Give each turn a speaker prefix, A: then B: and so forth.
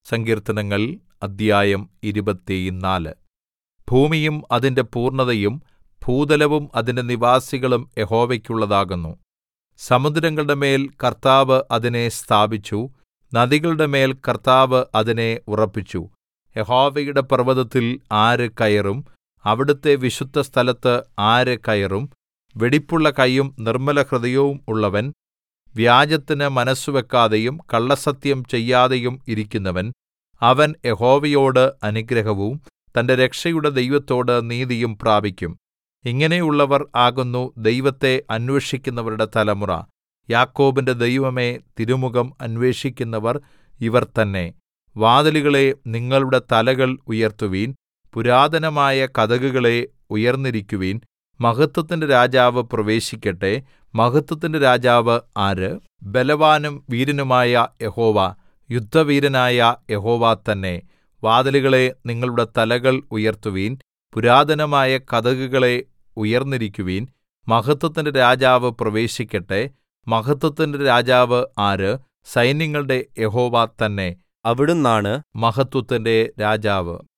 A: സങ്കീർത്തനങ്ങൾ അദ്ധ്യായം ഇരുപത്തിനാല് ഭൂമിയും അതിന്റെ പൂർണ്ണതയും ഭൂതലവും അതിന്റെ നിവാസികളും യഹോവയ്ക്കുള്ളതാകുന്നു സമുദ്രങ്ങളുടെ മേൽ കർത്താവ് അതിനെ സ്ഥാപിച്ചു നദികളുടെ മേൽ കർത്താവ് അതിനെ ഉറപ്പിച്ചു യഹോവയുടെ പർവ്വതത്തിൽ ആര് കയറും അവിടുത്തെ വിശുദ്ധസ്ഥലത്ത് ആര് കയറും വെടിപ്പുള്ള കയ്യും നിർമ്മലഹൃദയവും ഉള്ളവൻ വ്യാജത്തിന് മനസ്സുവെക്കാതെയും കള്ളസത്യം ചെയ്യാതെയും ഇരിക്കുന്നവൻ അവൻ യഹോവയോട് അനുഗ്രഹവും തന്റെ രക്ഷയുടെ ദൈവത്തോട് നീതിയും പ്രാപിക്കും ഇങ്ങനെയുള്ളവർ ആകുന്നു ദൈവത്തെ അന്വേഷിക്കുന്നവരുടെ തലമുറ യാക്കോബിന്റെ ദൈവമേ തിരുമുഖം അന്വേഷിക്കുന്നവർ ഇവർ തന്നെ വാതിലുകളേ നിങ്ങളുടെ തലകൾ ഉയർത്തുവിൻ പുരാതനമായ കതകുകളേ ഉയർന്നിരിക്കുവിൻ മഹത്വത്തിന്റെ രാജാവ് പ്രവേശിക്കട്ടെ മഹത്വത്തിന്റെ രാജാവ് ആര് ബലവാനും വീരനുമായ യഹോവ യുദ്ധവീരനായ യഹോവ തന്നെ വാതിലുകളേ നിങ്ങളുടെ തലകൾ ഉയർത്തുവിൻ പുരാതനമായ കതകുകളേ ഉയർന്നിരിക്കുവിൻ മഹത്വത്തിന്റെ രാജാവ് പ്രവേശിക്കട്ടെ മഹത്വത്തിന്റെ രാജാവ് ആര് സൈന്യങ്ങളുടെ യഹോവ തന്നെ
B: അവിടുന്നാണ്
A: മഹത്വത്തിന്റെ രാജാവ്